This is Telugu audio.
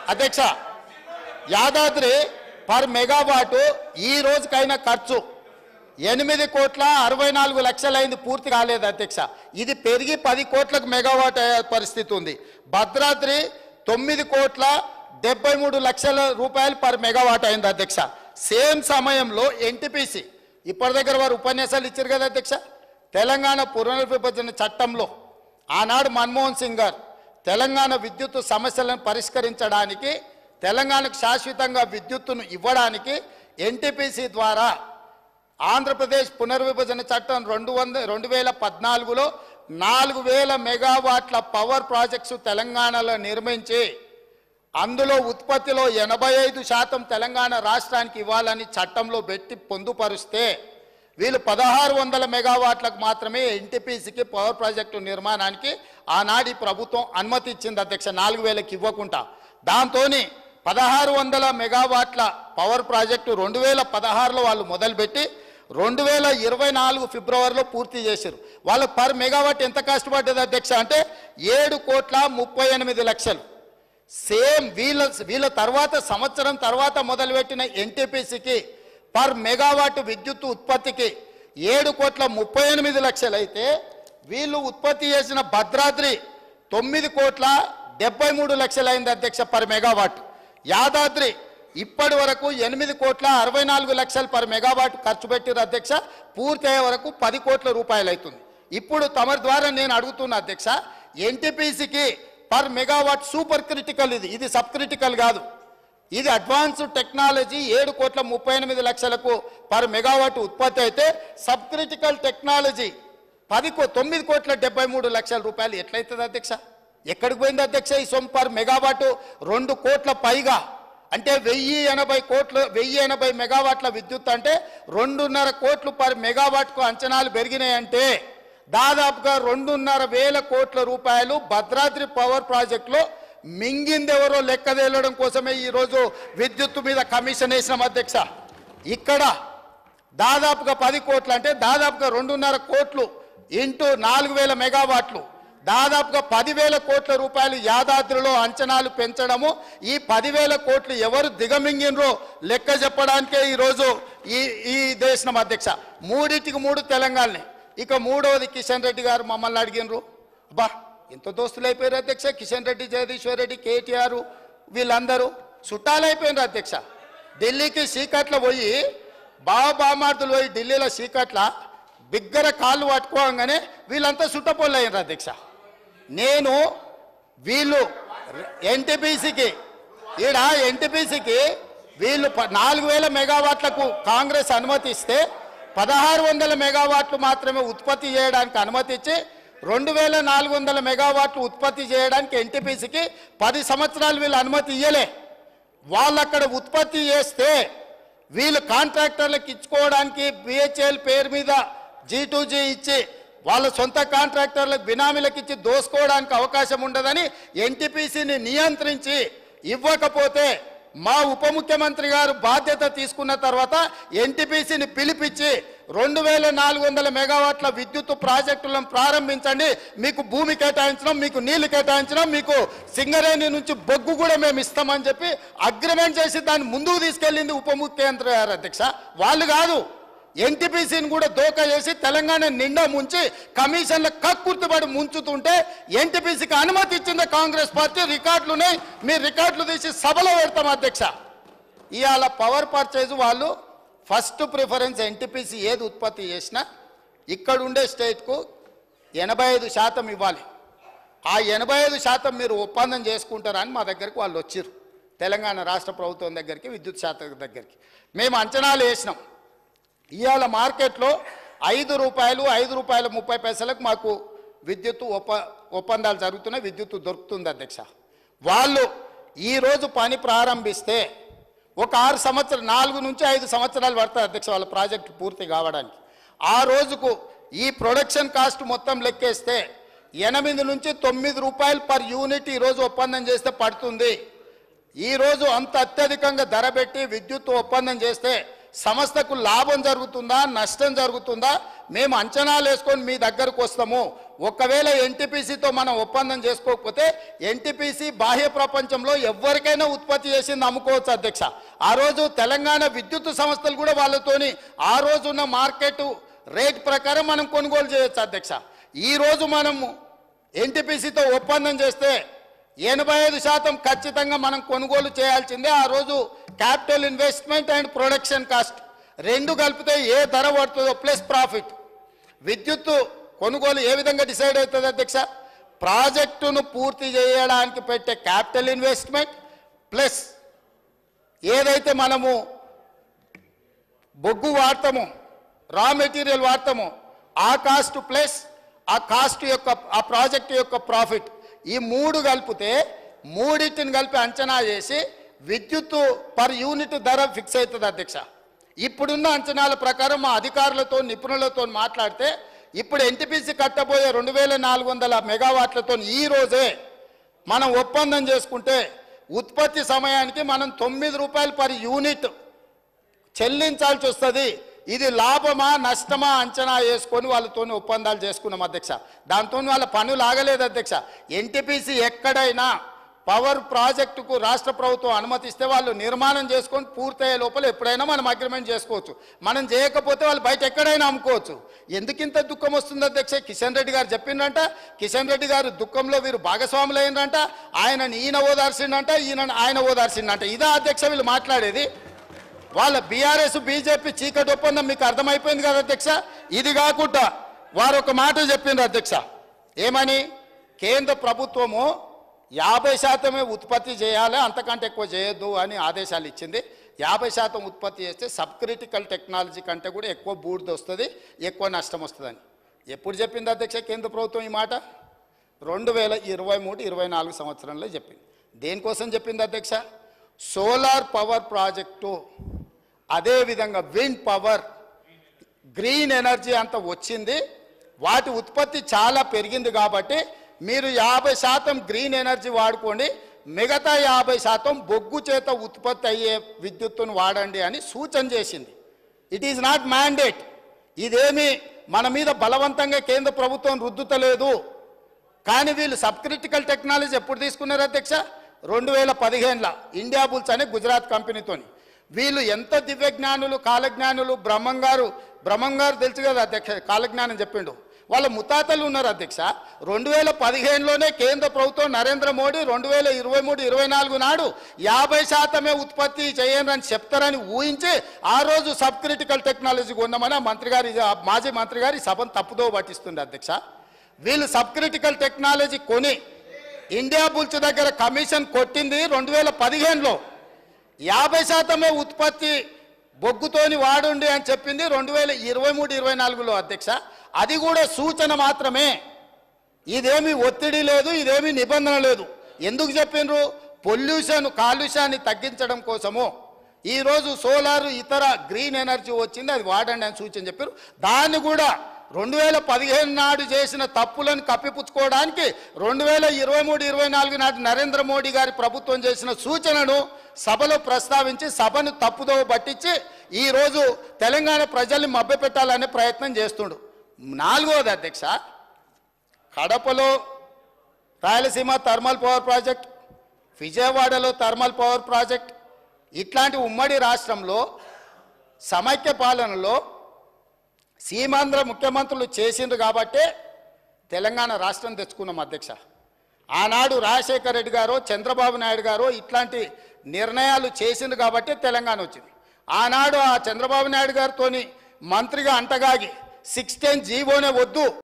అధ్యక్ష యాదాద్రి పర్ మెగావాటు ఈ రోజుకైన ఖర్చు ఎనిమిది కోట్ల అరవై నాలుగు లక్షలైంది పూర్తి కాలేదు అధ్యక్ష ఇది పెరిగి పది కోట్లకు మెగావాట్ అయ్యే పరిస్థితి ఉంది భద్రాద్రి తొమ్మిది కోట్ల డెబ్బై మూడు లక్షల రూపాయలు పర్ మెగావాట్ అయింది అధ్యక్ష సేమ్ సమయంలో ఎన్టీపీసీ ఇప్పటి దగ్గర వారు ఉపన్యాసాలు ఇచ్చారు కదా అధ్యక్ష తెలంగాణ పునర్విభజన చట్టంలో ఆనాడు మన్మోహన్ సింగ్ గారు తెలంగాణ విద్యుత్ సమస్యలను పరిష్కరించడానికి తెలంగాణకు శాశ్వతంగా విద్యుత్తును ఇవ్వడానికి ఎన్టీపీసీ ద్వారా ఆంధ్రప్రదేశ్ పునర్విభజన చట్టం రెండు వంద రెండు వేల పద్నాలుగులో నాలుగు వేల మెగావాట్ల పవర్ ప్రాజెక్ట్స్ తెలంగాణలో నిర్మించి అందులో ఉత్పత్తిలో ఎనభై ఐదు శాతం తెలంగాణ రాష్ట్రానికి ఇవ్వాలని చట్టంలో పెట్టి పొందుపరిస్తే వీళ్ళు పదహారు వందల మెగావాట్లకు మాత్రమే ఎన్టీపీసీకి పవర్ ప్రాజెక్టు నిర్మాణానికి ఆనాడి ప్రభుత్వం అనుమతి ఇచ్చింది అధ్యక్ష నాలుగు వేలకు ఇవ్వకుండా దాంతోని పదహారు వందల మెగావాట్ల పవర్ ప్రాజెక్టు రెండు వేల పదహారులో వాళ్ళు మొదలుపెట్టి రెండు వేల ఇరవై నాలుగు ఫిబ్రవరిలో పూర్తి చేశారు వాళ్ళు పర్ మెగావాట్ ఎంత కష్టపడ్డది అధ్యక్ష అంటే ఏడు కోట్ల ముప్పై ఎనిమిది లక్షలు సేమ్ వీళ్ళ వీళ్ళ తర్వాత సంవత్సరం తర్వాత మొదలుపెట్టిన ఎన్టీపీసీకి పర్ మెగావాట్ విద్యుత్ ఉత్పత్తికి ఏడు కోట్ల ముప్పై ఎనిమిది లక్షలు అయితే వీళ్ళు ఉత్పత్తి చేసిన భద్రాద్రి తొమ్మిది కోట్ల డెబ్బై మూడు లక్షలైంది అధ్యక్ష పర్ మెగావాట్ యాదాద్రి ఇప్పటి వరకు ఎనిమిది కోట్ల అరవై నాలుగు లక్షలు పర్ మెగావాట్ ఖర్చు పెట్టిన అధ్యక్ష పూర్తి అయ్యే వరకు పది కోట్ల రూపాయలు అవుతుంది ఇప్పుడు తమరి ద్వారా నేను అడుగుతున్న అధ్యక్ష ఎన్టీపీసీకి పర్ మెగావాట్ సూపర్ క్రిటికల్ ఇది ఇది సబ్ క్రిటికల్ కాదు ఇది అడ్వాన్స్డ్ టెక్నాలజీ ఏడు కోట్ల ముప్పై ఎనిమిది లక్షలకు పర్ మెగావాట్ ఉత్పత్తి అయితే సబ్ క్రిటికల్ టెక్నాలజీ పది కో తొమ్మిది కోట్ల డెబ్బై మూడు లక్షల రూపాయలు ఎట్లయితుంది అధ్యక్ష ఎక్కడికి పోయింది అధ్యక్ష ఈ సొమ్ము పర్ మెగావాట్ రెండు కోట్ల పైగా అంటే వెయ్యి ఎనభై కోట్లు వెయ్యి ఎనభై మెగావాట్ల విద్యుత్ అంటే రెండున్నర కోట్లు పర్ మెగావాట్కు అంచనాలు పెరిగినాయంటే దాదాపుగా రెండున్నర వేల కోట్ల రూపాయలు భద్రాద్రి పవర్ ప్రాజెక్టులో మింగిందెవరో లెక్క తేలడం కోసమే ఈరోజు విద్యుత్తు మీద కమిషన్ వేసినాం అధ్యక్ష ఇక్కడ దాదాపుగా పది కోట్లు అంటే దాదాపుగా రెండున్నర కోట్లు ఇంటూ నాలుగు వేల మెగావాట్లు దాదాపుగా పదివేల కోట్ల రూపాయలు యాదాద్రిలో అంచనాలు పెంచడము ఈ పదివేల కోట్లు ఎవరు దిగమింగినరో లెక్క చెప్పడానికే ఈరోజు ఈ ఈ దేశం అధ్యక్ష మూడింటికి మూడు తెలంగాణనే ఇక మూడవది కిషన్ రెడ్డి గారు మమ్మల్ని అడిగినరు బా ఎంత దోస్తులు అయిపోయారు అధ్యక్ష కిషన్ రెడ్డి జగదీశ్వర్ రెడ్డి కేటీఆర్ వీళ్ళందరూ చుట్టాలైపోయినారు అధ్యక్ష ఢిల్లీకి సీకట్లో పోయి బావ బామార్దులు పోయి ఢిల్లీలో సీకట్ల బిగ్గర కాళ్ళు పట్టుకోగానే వీళ్ళంతా సుట్టపోళ్ళు అయ్యారు అధ్యక్ష నేను వీళ్ళు ఎన్టీపీసీకి ఈడ ఎన్టీపీసీకి వీళ్ళు ప- నాలుగు వేల మెగావాట్లకు కాంగ్రెస్ అనుమతి ఇస్తే పదహారు వందల మెగావాట్లు మాత్రమే ఉత్పత్తి చేయడానికి అనుమతి ఇచ్చి రెండు వేల నాలుగు వందల మెగావాట్లు ఉత్పత్తి చేయడానికి ఎన్టీపీసీకి పది సంవత్సరాలు వీళ్ళు అనుమతి ఇయ్యలే వాళ్ళు అక్కడ ఉత్పత్తి చేస్తే వీళ్ళు కాంట్రాక్టర్లకు ఇచ్చుకోవడానికి బిహెచ్ఎల్ పేరు మీద జీ టు జీ ఇచ్చి వాళ్ళ సొంత కాంట్రాక్టర్లకు బినామీలకు ఇచ్చి దోసుకోవడానికి అవకాశం ఉండదని ఎన్టీపీసీని నియంత్రించి ఇవ్వకపోతే మా ఉప ముఖ్యమంత్రి గారు బాధ్యత తీసుకున్న తర్వాత ఎన్టీపీసీని పిలిపించి రెండు వేల నాలుగు వందల మెగావాట్ల విద్యుత్ ప్రాజెక్టులను ప్రారంభించండి మీకు భూమి కేటాయించడం మీకు నీళ్లు కేటాయించడం మీకు సింగరేణి నుంచి బొగ్గు కూడా మేము ఇస్తామని చెప్పి అగ్రిమెంట్ చేసి దాన్ని ముందుకు తీసుకెళ్ళింది ఉప ముఖ్యమంత్రి గారు అధ్యక్ష వాళ్ళు కాదు ఎన్టీపీసీని కూడా దోకా చేసి తెలంగాణ నిండా ముంచి కమిషన్ల కక్కుర్తిపడి ముంచుతుంటే ఎన్టీపీసీకి అనుమతి ఇచ్చింది కాంగ్రెస్ పార్టీ రికార్డులునే మీరు రికార్డులు తీసి సభలో పెడతాం అధ్యక్ష ఇవాళ పవర్ పర్చేజ్ వాళ్ళు ఫస్ట్ ప్రిఫరెన్స్ ఎన్టీపీసీ ఏది ఉత్పత్తి చేసినా ఇక్కడ ఉండే స్టేట్కు ఎనభై ఐదు శాతం ఇవ్వాలి ఆ ఎనభై ఐదు శాతం మీరు ఒప్పందం చేసుకుంటారని మా దగ్గరికి వాళ్ళు వచ్చారు తెలంగాణ రాష్ట్ర ప్రభుత్వం దగ్గరికి విద్యుత్ శాఖ దగ్గరికి మేము అంచనాలు వేసినాం ఇవాళ మార్కెట్లో ఐదు రూపాయలు ఐదు రూపాయల ముప్పై పైసలకు మాకు విద్యుత్ ఒప్ప ఒప్పందాలు జరుగుతున్నాయి విద్యుత్ దొరుకుతుంది అధ్యక్ష వాళ్ళు ఈరోజు పని ప్రారంభిస్తే ఒక ఆరు సంవత్సరం నాలుగు నుంచి ఐదు సంవత్సరాలు పడుతుంది అధ్యక్ష వాళ్ళ ప్రాజెక్టు పూర్తి కావడానికి ఆ రోజుకు ఈ ప్రొడక్షన్ కాస్ట్ మొత్తం లెక్కేస్తే ఎనిమిది నుంచి తొమ్మిది రూపాయలు పర్ యూనిట్ ఈరోజు ఒప్పందం చేస్తే పడుతుంది ఈ రోజు అంత అత్యధికంగా ధర పెట్టి విద్యుత్ ఒప్పందం చేస్తే సంస్థకు లాభం జరుగుతుందా నష్టం జరుగుతుందా మేము అంచనాలు వేసుకొని మీ దగ్గరకు వస్తాము ఒకవేళ ఎన్టీపీసీతో మనం ఒప్పందం చేసుకోకపోతే ఎన్టీపీసీ బాహ్య ప్రపంచంలో ఎవరికైనా ఉత్పత్తి చేసింది అమ్ముకోవచ్చు అధ్యక్ష ఆ రోజు తెలంగాణ విద్యుత్ సంస్థలు కూడా వాళ్ళతోని ఆ రోజున్న మార్కెట్ రేట్ ప్రకారం మనం కొనుగోలు చేయొచ్చు అధ్యక్ష ఈ రోజు మనము ఎన్టీపీసీతో ఒప్పందం చేస్తే ఎనభై ఐదు శాతం ఖచ్చితంగా మనం కొనుగోలు చేయాల్సిందే ఆ రోజు capital investment and production cost రెండు కలిపితే ఏ ధర పడుతుందో ప్లస్ ప్రాఫిట్ విద్యుత్తు కొనుగోలు ఏ విధంగా డిసైడ్ అవుతుంది అధ్యక్ష ప్రాజెక్టును పూర్తి చేయడానికి పెట్టే క్యాపిటల్ ఇన్వెస్ట్మెంట్ ప్లస్ ఏదైతే మనము బొగ్గు వాడతాము రా మెటీరియల్ వాడతాము ఆ కాస్ట్ ప్లస్ ఆ కాస్ట్ యొక్క ఆ ప్రాజెక్ట్ యొక్క ప్రాఫిట్ ఈ మూడు కలిపితే మూడింటిని కలిపి అంచనా చేసి విద్యుత్తు పర్ యూనిట్ ధర ఫిక్స్ అవుతుంది అధ్యక్ష ఇప్పుడున్న అంచనాల ప్రకారం మా అధికారులతో నిపుణులతో మాట్లాడితే ఇప్పుడు ఎన్టీపీసీ కట్టబోయే రెండు వేల నాలుగు వందల మెగావాట్లతో ఈ రోజే మనం ఒప్పందం చేసుకుంటే ఉత్పత్తి సమయానికి మనం తొమ్మిది రూపాయలు పర్ యూనిట్ చెల్లించాల్సి వస్తుంది ఇది లాభమా నష్టమా అంచనా వేసుకొని వాళ్ళతో ఒప్పందాలు చేసుకున్నాం అధ్యక్ష దాంతో వాళ్ళ పనులు ఆగలేదు అధ్యక్ష ఎన్టీపీసీ ఎక్కడైనా పవర్ ప్రాజెక్టుకు రాష్ట్ర ప్రభుత్వం అనుమతిస్తే వాళ్ళు నిర్మాణం చేసుకొని పూర్తయ్యే లోపల ఎప్పుడైనా మనం అగ్రిమెంట్ చేసుకోవచ్చు మనం చేయకపోతే వాళ్ళు బయట ఎక్కడైనా అమ్ముకోవచ్చు ఎందుకింత దుఃఖం వస్తుంది అధ్యక్ష కిషన్ రెడ్డి గారు చెప్పిండంట కిషన్ రెడ్డి గారు దుఃఖంలో వీరు భాగస్వాములు అయినరంట ఆయన ఈయన ఓదార్చిండంట ఈయన ఆయన ఓదార్చిండంట ఇదా అధ్యక్ష వీళ్ళు మాట్లాడేది వాళ్ళ బీఆర్ఎస్ బీజేపీ చీకటి ఒప్పందం మీకు అర్థమైపోయింది కదా అధ్యక్ష ఇది కాకుండా వారు ఒక మాట చెప్పిండ్రు అధ్యక్ష ఏమని కేంద్ర ప్రభుత్వము యాభై శాతమే ఉత్పత్తి చేయాలి అంతకంటే ఎక్కువ చేయొద్దు అని ఆదేశాలు ఇచ్చింది యాభై శాతం ఉత్పత్తి చేస్తే సబ్ క్రిటికల్ టెక్నాలజీ కంటే కూడా ఎక్కువ బూడిద వస్తుంది ఎక్కువ నష్టం వస్తుందని ఎప్పుడు చెప్పింది అధ్యక్ష కేంద్ర ప్రభుత్వం ఈ మాట రెండు వేల ఇరవై మూడు ఇరవై నాలుగు సంవత్సరంలో చెప్పింది దేనికోసం చెప్పింది అధ్యక్ష సోలార్ పవర్ ప్రాజెక్టు అదేవిధంగా విండ్ పవర్ గ్రీన్ ఎనర్జీ అంత వచ్చింది వాటి ఉత్పత్తి చాలా పెరిగింది కాబట్టి మీరు యాభై శాతం గ్రీన్ ఎనర్జీ వాడుకోండి మిగతా యాభై శాతం బొగ్గు చేత ఉత్పత్తి అయ్యే విద్యుత్తును వాడండి అని సూచన చేసింది ఇట్ ఈజ్ నాట్ మ్యాండేట్ ఇదేమి మన మీద బలవంతంగా కేంద్ర ప్రభుత్వం రుద్దుతలేదు కానీ వీళ్ళు సబ్ క్రిటికల్ టెక్నాలజీ ఎప్పుడు తీసుకున్నారు అధ్యక్ష రెండు వేల పదిహేనులో ఇండియా బుల్స్ అనే గుజరాత్ కంపెనీతోని వీళ్ళు ఎంత దివ్యజ్ఞానులు కాలజ్ఞానులు బ్రహ్మం గారు బ్రహ్మం గారు తెలుసు కదా అధ్యక్ష కాలజ్ఞానం చెప్పిండు వాళ్ళ ముతాతలు ఉన్నారు అధ్యక్ష రెండు వేల పదిహేనులోనే కేంద్ర ప్రభుత్వం నరేంద్ర మోడీ రెండు వేల ఇరవై మూడు ఇరవై నాలుగు నాడు యాభై శాతమే ఉత్పత్తి చేయండి అని చెప్తారని ఊహించి ఆ రోజు సబ్ క్రిటికల్ టెక్నాలజీ కొన్నామని ఆ మంత్రి గారి ఆ మాజీ మంత్రి గారి సభను తప్పుదో పట్టిస్తుంది అధ్యక్ష వీళ్ళు సబ్ క్రిటికల్ టెక్నాలజీ కొని ఇండియా బుల్స్ దగ్గర కమిషన్ కొట్టింది రెండు వేల పదిహేనులో యాభై శాతమే ఉత్పత్తి బొగ్గుతోని వాడుండి అని చెప్పింది రెండు వేల ఇరవై మూడు ఇరవై నాలుగులో అధ్యక్ష అది కూడా సూచన మాత్రమే ఇదేమి ఒత్తిడి లేదు ఇదేమి నిబంధన లేదు ఎందుకు చెప్పిండ్రు పొల్యూషన్ కాలుష్యాన్ని తగ్గించడం కోసము ఈరోజు సోలార్ ఇతర గ్రీన్ ఎనర్జీ వచ్చింది అది వాడండి అని సూచన చెప్పారు దాన్ని కూడా రెండు వేల పదిహేను నాడు చేసిన తప్పులను కప్పిపుచ్చుకోవడానికి రెండు వేల ఇరవై మూడు ఇరవై నాలుగు నాటి నరేంద్ర మోడీ గారి ప్రభుత్వం చేసిన సూచనను సభలో ప్రస్తావించి సభను తప్పుదోవ పట్టించి ఈరోజు తెలంగాణ ప్రజల్ని మభ్యపెట్టాలనే ప్రయత్నం చేస్తుండు నాలుగవది అధ్యక్ష కడపలో రాయలసీమ థర్మల్ పవర్ ప్రాజెక్ట్ విజయవాడలో థర్మల్ పవర్ ప్రాజెక్ట్ ఇట్లాంటి ఉమ్మడి రాష్ట్రంలో సమైక్య పాలనలో సీమాంధ్ర ముఖ్యమంత్రులు చేసిండ్రు కాబట్టే తెలంగాణ రాష్ట్రం తెచ్చుకున్నాం అధ్యక్ష ఆనాడు రాజశేఖర రెడ్డి గారు చంద్రబాబు నాయుడు గారు ఇట్లాంటి నిర్ణయాలు చేసిండ్రు కాబట్టే తెలంగాణ వచ్చింది ఆనాడు ఆ చంద్రబాబు నాయుడు గారితోని మంత్రిగా అంటగాగి సిక్స్టీన్ జీవోనే వద్దు